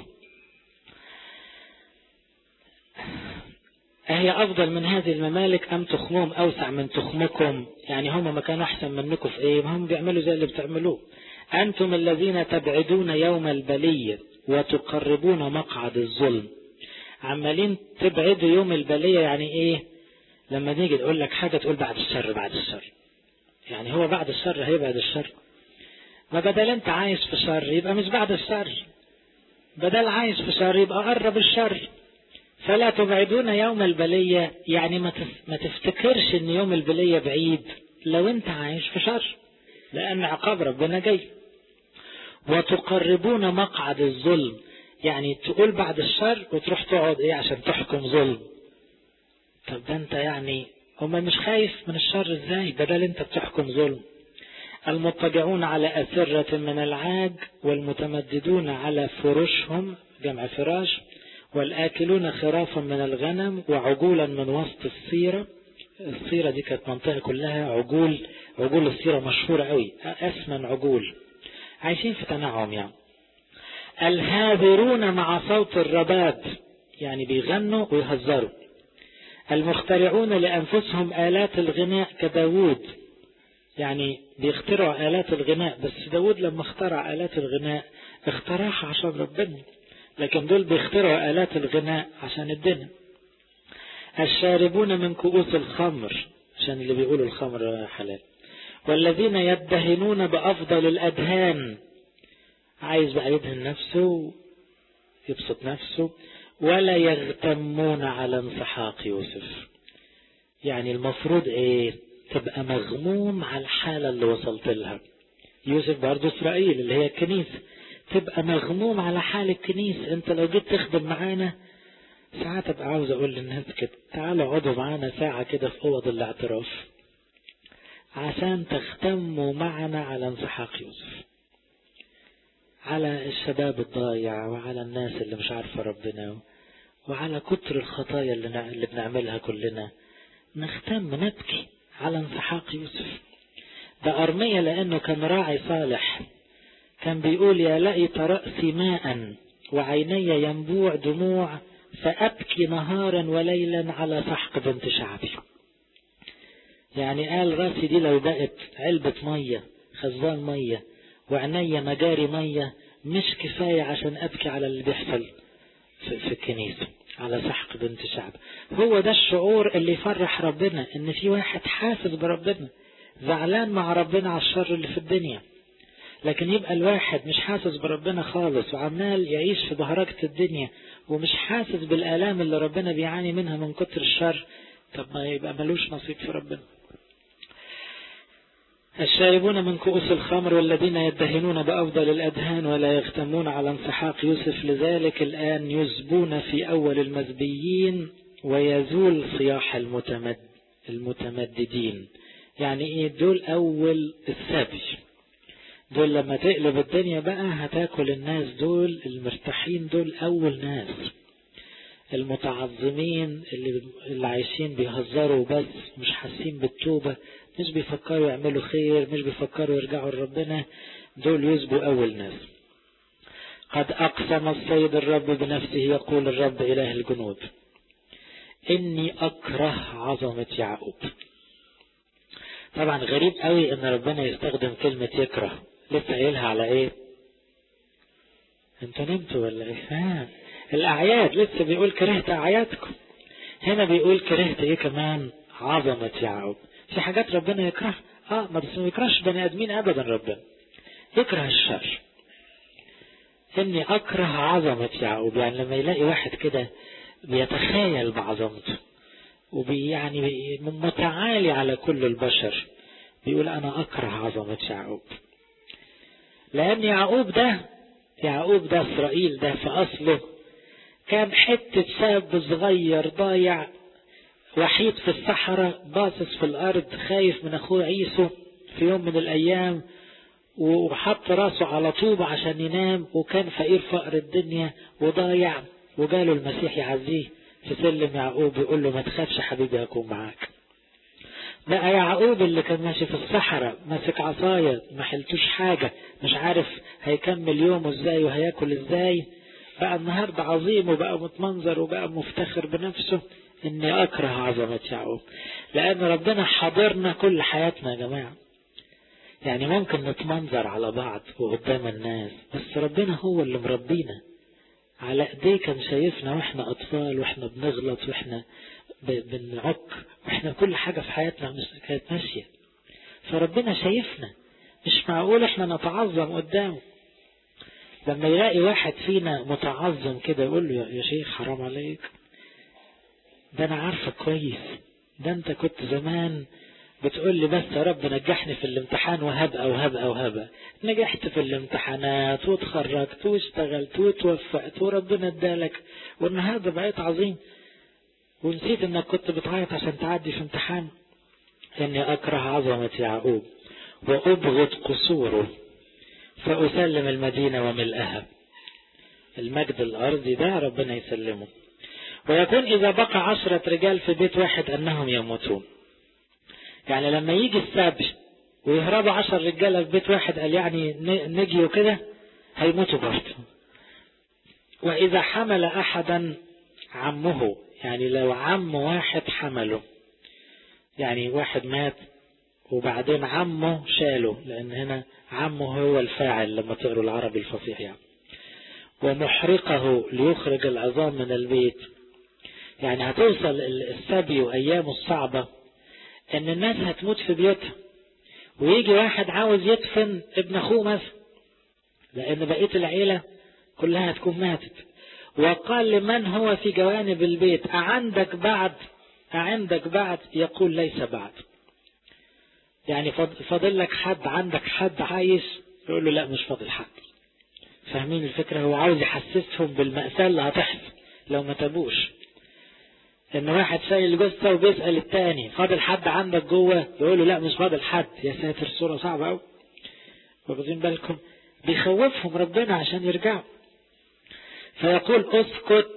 أهي أفضل من هذه الممالك أم تخمهم أوسع من تخمكم يعني هم ما كانوا أحسن منكم في إيه هم بيعملوا زي اللي بتعملوه أنتم الذين تبعدون يوم البلية وتقربون مقعد الظلم عمالين تبعدوا يوم البلية يعني إيه لما نيجي نقول لك حاجة تقول بعد الشر بعد الشر يعني هو بعد الشر هيبعد الشر ما بدل انت عايش في شر يبقى مش بعد الشر بدل عايش في شر يبقى قرب الشر فلا تبعدون يوم البلية يعني ما تفتكرش ان يوم البلية بعيد لو انت عايش في شر لان عقاب ربنا جاي وتقربون مقعد الظلم يعني تقول بعد الشر وتروح تقعد ايه عشان تحكم ظلم طب ده انت يعني هما مش خايف من الشر ازاي بدل انت بتحكم ظلم المضطجعون على أسرة من العاج والمتمددون على فرشهم جمع فراش والآكلون خرافا من الغنم وعجولا من وسط الصيرة الصيرة دي كانت منطقة كلها عجول عجول الصيرة مشهورة قوي أثمن عجول عايشين في تنعم يعني الهاذرون مع صوت الرباب يعني بيغنوا ويهزروا المخترعون لأنفسهم آلات الغناء كداود يعني بيخترعوا آلات الغناء بس داود لما اخترع آلات الغناء اخترعها عشان ربنا لكن دول بيخترعوا آلات الغناء عشان الدنيا الشاربون من كؤوس الخمر عشان اللي بيقولوا الخمر حلال والذين يدهنون بأفضل الأدهان عايز بقى يدهن نفسه يبسط نفسه ولا يغتمون على انسحاق يوسف يعني المفروض ايه تبقى مغموم على الحالة اللي وصلت لها يوسف برضه اسرائيل اللي هي الكنيسة تبقى مغموم على حال الكنيسة انت لو جيت تخدم معانا ساعات ابقى عاوز اقول للناس كده تعالوا اقعدوا معانا ساعة كده في اوض الاعتراف عشان تختموا معنا على انسحاق يوسف على الشباب الضايع وعلى الناس اللي مش عارفة ربنا وعلى كتر الخطايا اللي, اللي بنعملها كلنا نختم نبكي على انسحاق يوسف ده أرمية لأنه كان راعي صالح كان بيقول يا لقيت رأسي ماء وعيني ينبوع دموع فأبكي نهارا وليلا على سحق بنت شعبي يعني قال راسي دي لو بقت علبة مية خزان مية وعيني مجاري مية مش كفاية عشان أبكي على اللي بيحصل في, في الكنيسة على سحق بنت شعب هو ده الشعور اللي يفرح ربنا ان في واحد حاسس بربنا زعلان مع ربنا على الشر اللي في الدنيا لكن يبقى الواحد مش حاسس بربنا خالص وعمال يعيش في بهرجة الدنيا ومش حاسس بالآلام اللي ربنا بيعاني منها من كتر الشر طب ما يبقى ملوش نصيب في ربنا الشاربون من كؤوس الخمر والذين يدهنون بأفضل الأدهان ولا يختمون على انسحاق يوسف لذلك الآن يزبون في أول المزبيين ويزول صياح المتمد المتمددين يعني ايه دول أول السبي دول لما تقلب الدنيا بقى هتاكل الناس دول المرتاحين دول أول ناس المتعظمين اللي, اللي عايشين بيهزروا بس مش حاسين بالتوبة مش بيفكروا يعملوا خير مش بيفكروا يرجعوا لربنا دول يسبوا أول ناس قد أقسم السيد الرب بنفسه يقول الرب إله الجنود إني أكره عظمة يعقوب طبعا غريب قوي ان ربنا يستخدم كلمة يكره لسه قايلها على ايه انتوا نمتوا ولا ايه ها الاعياد لسه بيقول كرهت اعيادكم هنا بيقول كرهت ايه كمان عظمة يعقوب في حاجات ربنا يكرهها اه ما بس ما يكرهش بني ادمين ابدا ربنا يكره الشر اني اكره عظمة يعقوب يعني لما يلاقي واحد كده بيتخيل بعظمته وبي يعني متعالي على كل البشر بيقول انا اكره عظمة يعقوب لان يعقوب ده يعقوب ده اسرائيل ده في اصله كان حتة شاب صغير ضايع وحيد في الصحراء باصص في الأرض خايف من أخوه عيسو في يوم من الأيام وحط راسه على طوبة عشان ينام وكان فقير فقر الدنيا وضايع وجاله المسيح يعزيه في سلم يعقوب يقول له ما تخافش حبيبي هكون معاك بقى يعقوب اللي كان ماشي في الصحراء ماسك عصاية ما حلتوش حاجة مش عارف هيكمل يومه ازاي وهياكل ازاي بقى النهاردة عظيم وبقى متمنظر وبقى مفتخر بنفسه اني اكره عظمة يعقوب لان ربنا حاضرنا كل حياتنا يا جماعة يعني ممكن نتمنظر على بعض وقدام الناس بس ربنا هو اللي مربينا على ايديه كان شايفنا واحنا اطفال واحنا بنغلط واحنا بنعك واحنا كل حاجة في حياتنا كانت ماشية فربنا شايفنا مش معقول احنا نتعظم قدامه لما يلاقي واحد فينا متعظم كده يقول له يا شيخ حرام عليك ده انا عارفك كويس ده انت كنت زمان بتقول لي بس يا رب نجحني في الامتحان وهبقى وهبقى وهبقى نجحت في الامتحانات وتخرجت واشتغلت وتوفقت وربنا ادالك والنهارده بقيت عظيم ونسيت انك كنت بتعيط عشان تعدي في امتحان اني اكره عظمة يعقوب وابغض قصوره فاسلم المدينة وملئها المجد الارضي ده ربنا يسلمه ويكون اذا بقى عشرة رجال في بيت واحد انهم يموتون يعني لما يجي السبي ويهربوا عشر رجالة في بيت واحد قال يعني نجيوا كده هيموتوا برضه وإذا حمل أحدا عمه يعني لو عم واحد حمله يعني واحد مات وبعدين عمه شاله لأن هنا عمه هو الفاعل لما تقروا العربي الفصيح يعني ومحرقه ليخرج العظام من البيت يعني هتوصل السبي وأيامه الصعبة ان الناس هتموت في بيوتها ويجي واحد عاوز يدفن ابن اخوه مثلا لان بقيه العيله كلها هتكون ماتت وقال لمن هو في جوانب البيت أعندك بعد أعندك بعد يقول ليس بعد يعني فاضل لك حد عندك حد عايش يقول له لا مش فاضل حد فاهمين الفكرة هو عاوز يحسسهم بالمأساة اللي هتحصل لو ما تابوش ان واحد شايل جثة وبيسأل التاني فاضل حد عندك جوه يقول له لا مش فاضل حد يا ساتر الصورة صعبة قوي واخدين بالكم بيخوفهم ربنا عشان يرجعوا فيقول اسكت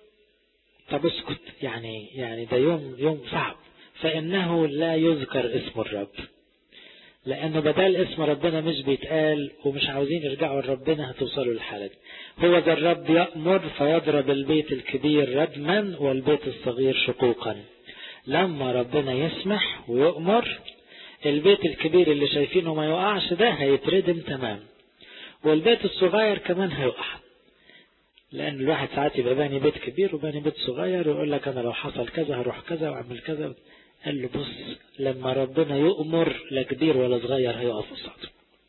طب اسكت يعني يعني ده يوم يوم صعب فإنه لا يذكر اسم الرب لأنه بدل اسم ربنا مش بيتقال ومش عاوزين يرجعوا لربنا هتوصلوا للحالة دي هو ذا الرب يأمر فيضرب البيت الكبير ردما والبيت الصغير شقوقا لما ربنا يسمح ويؤمر البيت الكبير اللي شايفينه ما يقعش ده هيتردم تمام والبيت الصغير كمان هيقع لأن الواحد ساعات يبقى باني بيت كبير وباني بيت صغير ويقول لك أنا لو حصل كذا هروح كذا وأعمل كذا قال له بص لما ربنا يؤمر لا كبير ولا صغير هيقف قصاده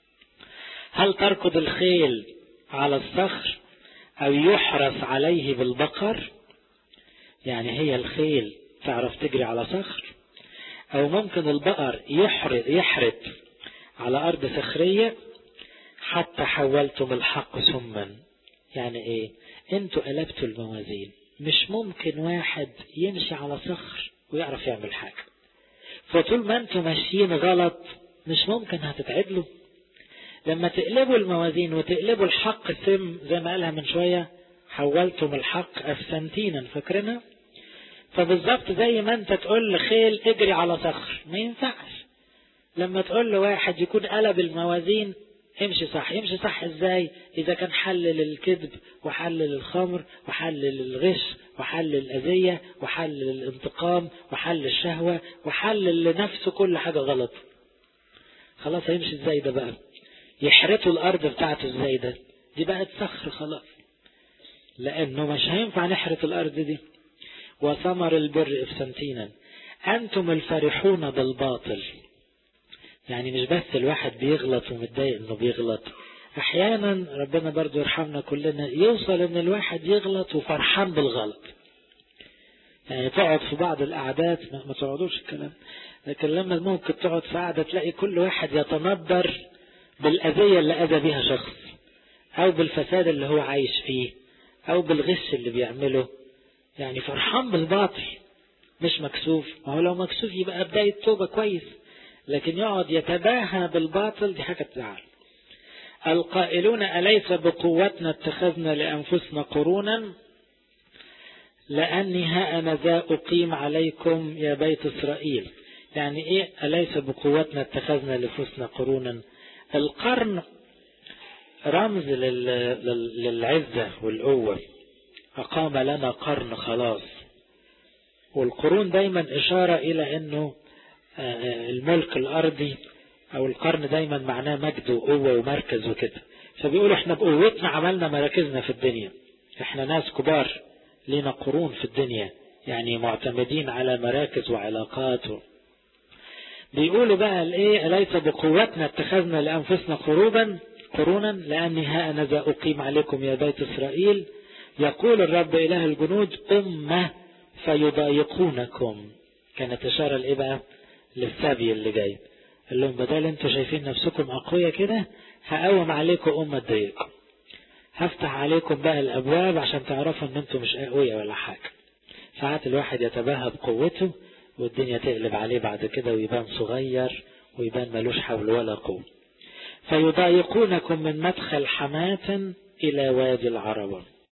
هل تركض الخيل على الصخر أو يحرس عليه بالبقر يعني هي الخيل تعرف تجري على صخر أو ممكن البقر يحرد, يحرد على أرض صخرية حتى حولتم الحق سما يعني ايه انتوا قلبتوا الموازين مش ممكن واحد يمشي على صخر ويعرف يعمل حاجة فطول ما انتوا ماشيين غلط مش ممكن هتتعدلوا لما تقلبوا الموازين وتقلبوا الحق سم زي ما قالها من شوية حولتم الحق أفسنتينا فاكرنا فبالظبط زي ما انت تقول لخيل اجري على صخر ما ينفعش لما تقول لواحد يكون قلب الموازين امشي صح امشي صح ازاي اذا كان حلل الكذب وحلل الخمر وحلل الغش وحلل الاذية وحلل الانتقام وحلل الشهوة وحلل لنفسه كل حاجة غلط خلاص هيمشي ازاي ده بقى يحرتوا الارض بتاعته ازاي ده دي بقت صخر خلاص لانه مش هينفع نحرت الارض دي وثمر البر افسنتينا انتم الفرحون بالباطل يعني مش بس الواحد بيغلط ومتضايق انه بيغلط احيانا ربنا برضو يرحمنا كلنا يوصل ان الواحد يغلط وفرحان بالغلط يعني تقعد في بعض القعدات ما تقعدوش الكلام لكن لما ممكن تقعد في قعدة تلاقي كل واحد يتندر بالأذية اللي أذى بها شخص أو بالفساد اللي هو عايش فيه أو بالغش اللي بيعمله يعني فرحان بالباطل مش مكسوف ما هو لو مكسوف يبقى بداية توبة كويس لكن يقعد يتباهى بالباطل دي حاجة تزعل القائلون أليس بقوتنا اتخذنا لأنفسنا قرونا لأني ها أنا ذا أقيم عليكم يا بيت إسرائيل يعني إيه أليس بقوتنا اتخذنا لأنفسنا قرونا القرن رمز للعزة والقوة أقام لنا قرن خلاص والقرون دايما إشارة إلى أنه الملك الأرضي أو القرن دايما معناه مجد وقوة ومركز وكده فبيقولوا احنا بقوتنا عملنا مراكزنا في الدنيا احنا ناس كبار لنا قرون في الدنيا يعني معتمدين على مراكز وعلاقات و... بيقولوا بقى الايه أليس بقوتنا اتخذنا لأنفسنا قروبا قرونا لأني ها أنا ذا أقيم عليكم يا بيت إسرائيل يقول الرب إله الجنود أمة فيضايقونكم كانت إشارة لإيه بقى للسبي اللي جاي قال لهم بدل انتوا شايفين نفسكم أقوياء كده هقوم عليكم أمة تضايقكم هفتح عليكم بقى الأبواب عشان تعرفوا ان انتوا مش أقوياء ولا حاجة ساعات الواحد يتباهى بقوته والدنيا تقلب عليه بعد كده ويبان صغير ويبان ملوش حول ولا قوة فيضايقونكم من مدخل حماة إلى وادي العربة